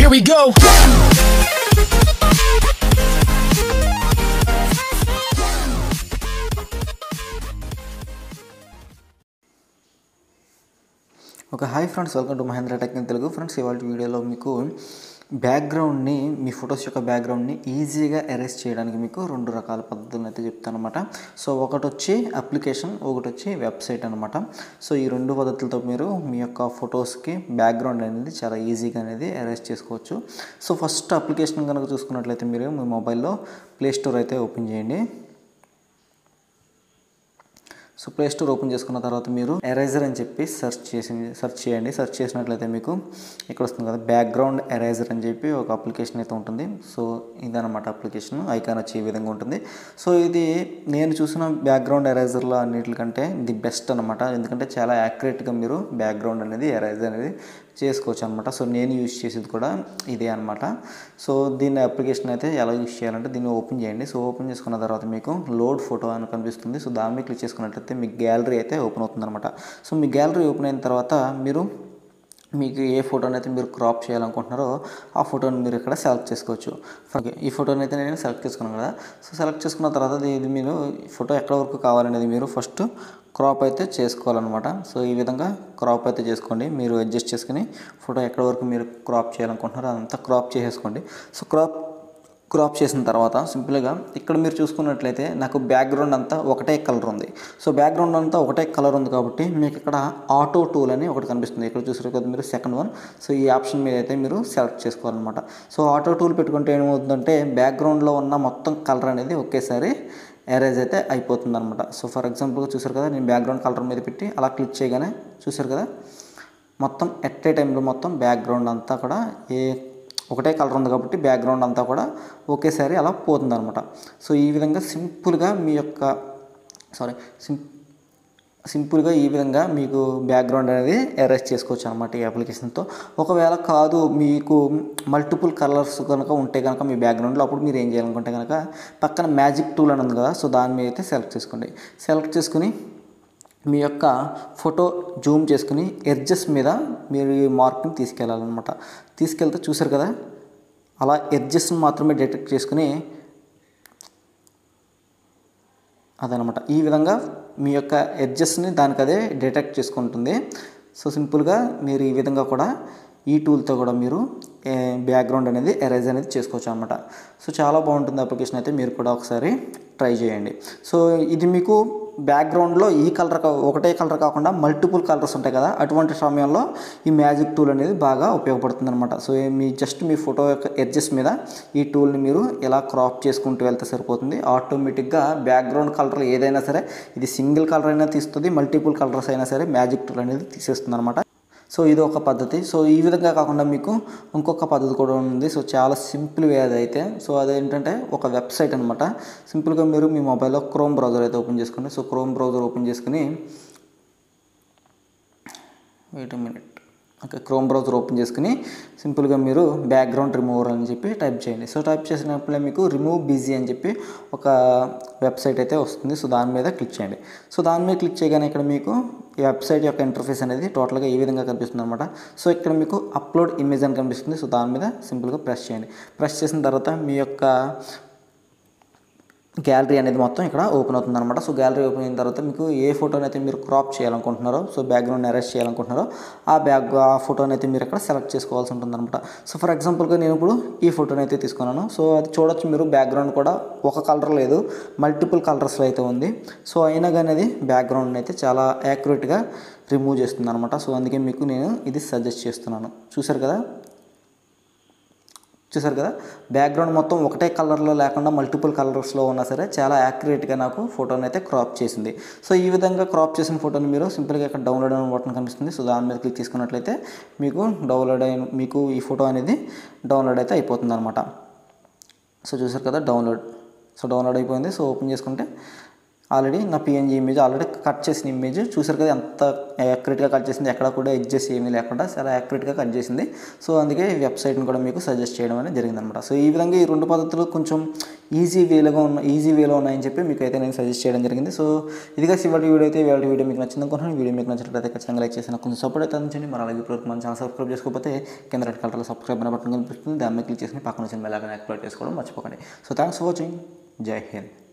Here we go. ఒక hi friends welcome to Mahendra tech in Telugu friends ఇవాళ వీడియోలో మీకు బ్యాక్గ్రౌండ్ని మీ ఫొటోస్ యొక్క బ్యాక్గ్రౌండ్ని ఈజీగా ఎరేస్ చేయడానికి మీకు రెండు రకాల పద్ధతులను అయితే చెప్తాను అనమాట సో ఒకటి వచ్చి అప్లికేషన్ ఒకటి వచ్చి వెబ్సైట్ అనమాట సో ఈ రెండు పద్ధతులతో మీరు మీ యొక్క ఫొటోస్కి బ్యాక్గ్రౌండ్ అనేది చాలా ఈజీగా అనేది ఎరేస్ చేసుకోవచ్చు సో ఫస్ట్ అప్లికేషన్ కనుక చూసుకున్నట్లయితే మీరు మీ మొబైల్లో ప్లే స్టోర్ అయితే ఓపెన్ చేయండి సో ప్లే స్టోర్ ఓపెన్ చేసుకున్న తర్వాత మీరు ఎరేజర్ అని చెప్పి సెర్చ్ చేసి సెర్చ్ చేయండి సెర్చ్ చేసినట్లయితే మీకు ఇక్కడ వస్తుంది కదా బ్యాక్గ్రౌండ్ ఎరేజర్ అని చెప్పి ఒక అప్లికేషన్ అయితే ఉంటుంది సో ఇదనమాట అప్లికేషన్ ఐకాన్ వచ్చి ఈ విధంగా ఉంటుంది సో ఇది నేను చూసిన బ్యాక్గ్రౌండ్ ఎరేజర్లో అన్నిటికంటే ది బెస్ట్ అనమాట ఎందుకంటే చాలా యాక్యురేట్గా మీరు బ్యాక్గ్రౌండ్ అనేది ఎరేజర్ అనేది చేసుకోవచ్చు అనమాట సో నేను యూజ్ చేసేది కూడా ఇదే అనమాట సో దీని అప్లికేషన్ అయితే ఎలా యూజ్ చేయాలంటే దీన్ని ఓపెన్ చేయండి సో ఓపెన్ చేసుకున్న తర్వాత మీకు లోడ్ ఫోటో అని కనిపిస్తుంది సో దాని మీద క్లిక్ చేసుకున్నట్లయితే మీ గ్యాలరీ అయితే ఓపెన్ అవుతుంది అనమాట సో మీ గ్యాలరీ ఓపెన్ అయిన తర్వాత మీరు మీకు ఏ ఫోటోని అయితే మీరు క్రాప్ చేయాలనుకుంటున్నారో ఆ ఫోటోని మీరు ఇక్కడ సెలెక్ట్ చేసుకోవచ్చు ఓకే ఈ ఫోటోని అయితే నేను సెలెక్ట్ చేసుకున్నాను కదా సో సెలెక్ట్ చేసుకున్న తర్వాత ఇది మీరు ఫోటో ఎక్కడ వరకు కావాలనేది మీరు ఫస్ట్ క్రాప్ అయితే చేసుకోవాలన్నమాట సో ఈ విధంగా క్రాప్ అయితే చేసుకోండి మీరు అడ్జస్ట్ చేసుకుని ఫోటో ఎక్కడ వరకు మీరు క్రాప్ చేయాలనుకుంటున్నారో అదంతా క్రాప్ చేసేసుకోండి సో క్రాప్ క్రాప్ చేసిన తర్వాత సింపుల్గా ఇక్కడ మీరు చూసుకున్నట్లయితే నాకు బ్యాక్గ్రౌండ్ అంతా ఒకటే కలర్ ఉంది సో బ్యాక్గ్రౌండ్ అంతా ఒకటే కలర్ ఉంది కాబట్టి మీకు ఇక్కడ ఆటో టూల్ అని ఒకటి కనిపిస్తుంది ఇక్కడ చూసారు కదా మీరు సెకండ్ వన్ సో ఈ ఆప్షన్ మీద అయితే మీరు సెలెక్ట్ చేసుకోవాలన్నమాట సో ఆటో టూల్ పెట్టుకుంటే ఏమవుతుందంటే బ్యాక్గ్రౌండ్లో ఉన్న మొత్తం కలర్ అనేది ఒకేసారి ఎరేజ్ అయితే అయిపోతుంది అనమాట సో ఫర్ ఎగ్జాంపుల్గా చూసారు కదా నేను బ్యాక్గ్రౌండ్ కలర్ మీద పెట్టి అలా క్లిక్ చేయగానే చూసారు కదా మొత్తం ఎట్ ఏ టైంలో మొత్తం బ్యాక్గ్రౌండ్ అంతా కూడా ఏ ఒకటే కలర్ ఉంది కాబట్టి బ్యాక్గ్రౌండ్ అంతా కూడా ఒకేసారి అలా పోతుంది అనమాట సో ఈ విధంగా సింపుల్గా మీ యొక్క సారీ సిం సింపుల్గా ఈ విధంగా మీకు బ్యాక్గ్రౌండ్ అనేది ఎరేజ్ చేసుకోవచ్చు అనమాట ఈ అప్లికేషన్తో ఒకవేళ కాదు మీకు మల్టిపుల్ కలర్స్ కనుక ఉంటే కనుక మీ బ్యాక్గ్రౌండ్లో అప్పుడు మీరు ఏం చేయాలనుకుంటే కనుక పక్కన మ్యాజిక్ టూల్ అని ఉంది కదా సో దాని మీద అయితే సెలెక్ట్ చేసుకోండి సెలెక్ట్ చేసుకుని మీ యొక్క ఫోటో జూమ్ చేసుకుని ఎడ్జెస్ మీద మీరు ఈ మార్క్ని తీసుకెళ్ళాలన్నమాట తీసుకెళ్తే చూసారు కదా అలా ఎడ్జెస్ని మాత్రమే డిటెక్ట్ చేసుకుని అదనమాట ఈ విధంగా మీ యొక్క ఎడ్జెస్ని దానికి అదే డిటెక్ట్ చేసుకుంటుంది సో సింపుల్గా మీరు ఈ విధంగా కూడా ఈ టూల్తో కూడా మీరు బ్యాక్గ్రౌండ్ అనేది ఎరేజ్ అనేది చేసుకోవచ్చు అనమాట సో చాలా బాగుంటుంది అప్లికేషన్ అయితే మీరు కూడా ఒకసారి ట్రై చేయండి సో ఇది మీకు బ్యాక్గ్రౌండ్లో ఈ కలర్ ఒకటే కలర్ కాకుండా మల్టిపుల్ కలర్స్ ఉంటాయి కదా అటువంటి సమయంలో ఈ మ్యాజిక్ టూల్ అనేది బాగా ఉపయోగపడుతుంది అనమాట సో మీ జస్ట్ మీ ఫోటో యొక్క ఎడ్జెస్ మీద ఈ టూల్ని మీరు ఎలా క్రాప్ చేసుకుంటూ వెళ్తే సరిపోతుంది ఆటోమేటిక్గా బ్యాక్గ్రౌండ్ కలర్ ఏదైనా సరే ఇది సింగిల్ కలర్ అయినా తీస్తుంది మల్టిపుల్ కలర్స్ అయినా సరే మ్యాజిక్ టూల్ అనేది తీసేస్తుంది అనమాట సో ఇది ఒక పద్ధతి సో ఈ విధంగా కాకుండా మీకు ఇంకొక పద్ధతి కూడా ఉంది సో చాలా సింపుల్ వే అది అయితే సో అదేంటంటే ఒక వెబ్సైట్ అనమాట సింపుల్గా మీరు మీ మొబైల్లో క్రోమ్ బ్రౌజర్ అయితే ఓపెన్ చేసుకోండి సో క్రోమ్ బ్రౌజర్ ఓపెన్ చేసుకుని wait minute okay chrome browser open చేసుకుని సింపుల్గా మీరు బ్యాక్గ్రౌండ్ రిమూవర్ అని చెప్పి టైప్ చేయండి సో టైప్ చేసినప్పుడే మీకు రిమూవ్ బిజీ అని చెప్పి ఒక వెబ్సైట్ అయితే వస్తుంది సో దాని మీద క్లిక్ చేయండి సో దాని మీద క్లిక్ చేయగానే ఇక్కడ మీకు ఈ వెబ్సైట్ యొక్క ఇంటర్ఫేస్ అనేది టోటల్గా ఈ విధంగా కనిపిస్తుంది అనమాట సో ఇక్కడ మీకు అప్లోడ్ ఇమేజ్ అని కనిపిస్తుంది సో దాని మీద సింపుల్గా ప్రెస్ చేయండి ప్రెస్ చేసిన తర్వాత మీ యొక్క గ్యాలరీ అనేది మొత్తం ఇక్కడ ఓపెన్ అవుతుంది అనమాట సో గ్యాలరీ ఓపెన్ అయిన తర్వాత మీకు ఏ ఫోటోని అయితే మీరు క్రాప్ చేయాలనుకుంటున్నారో సో బ్యాక్గ్రౌండ్ అరెస్ట్ చేయాలనుకుంటున్నారో ఆ బ్యాక్ ఆ ఫోటోని అయితే మీరు ఇక్కడ సెలెక్ట్ చేసుకోవాల్సి ఉంటుంది అనమాట సో ఫర్ ఎగ్జాంపుల్గా నేను ఇప్పుడు ఈ ఫోటోని అయితే తీసుకున్నాను సో అది చూడొచ్చు మీరు బ్యాక్గ్రౌండ్ కూడా ఒక కలర్ లేదు మల్టిపుల్ కలర్స్లో అయితే ఉంది సో అయినా కానీ అది బ్యాక్గ్రౌండ్ అయితే చాలా యాక్యురేట్గా రిమూవ్ చేస్తుంది అనమాట సో అందుకే మీకు నేను ఇది సజెస్ట్ చేస్తున్నాను చూసారు కదా చూసారు కదా బ్యాక్గ్రౌండ్ మొత్తం ఒకటే కలర్లో లేకుండా మల్టిపుల్ కలర్స్లో ఉన్నా సరే చాలా యాక్యురేట్గా నాకు ఫోటోని అయితే క్రాప్ చేసింది సో ఈ విధంగా క్రాప్ చేసిన ఫోటోని మీరు సింపుల్గా ఇక్కడ డౌన్లోడ్ అయిన బటన్ కనిపిస్తుంది సో దాని మీద క్లిక్ చేసుకున్నట్లయితే మీకు డౌన్లోడ్ అయిన మీకు ఈ ఫోటో అనేది డౌన్లోడ్ అయితే అయిపోతుంది అనమాట సో చూసారు కదా డౌన్లోడ్ సో డౌన్లోడ్ అయిపోయింది సో ఓపెన్ చేసుకుంటే ఆల్రెడీ నా పిఎన్జీ ఇమేజ్ ఆల్రెడీ కట్ చేసిన ఇమేజ్ చూసారు కదా ఎంత యాక్యురేట్గా కట్ చేసింది ఎక్కడ కూడా ఎడ్జెస్ ఏమీ లేకుండా చాలా యాక్యురేట్గా కట్ చేసింది సో అందుకే ఈ వెబ్సైట్ని కూడా మీకు సజెస్ట్ చేయడం అనేది జరిగిందనమాట సో ఈ విధంగా ఈ రెండు పద్ధతులు కొంచెం ఈజీ వేలుగా ఉన్న ఈజీ వేలో ఉన్నాయని చెప్పి మీకు అయితే నేను సజెస్ట్ చేయడం జరిగింది సో ఇదిగా ఇవాళ వీడియో అయితే ఇవాళ వీడియో మీకు నచ్చింది అనుకుంటున్నాను వీడియో మీకు నచ్చినట్లయితే ఖచ్చితంగా లైక్ చేసిన కొంచెం సపోర్ట్ అయితే అందించండి మరి అలాగే ఇప్పుడు మన ఛానల్ సబ్స్క్రైబ్ చేసుకోకపోతే కింద రెడ్ కలర్లో సబ్స్క్రైబ్ అనే బటన్ కనిపిస్తుంది దాని మీద క్లిక్ చేసి పక్కన వచ్చిన బెల్ ఐకాన్ యాక్టివేట్ చేసుకోవడం మర్చిపోకండి సో థ్యాంక్స్ ఫర్ వాచింగ్ జై హింద్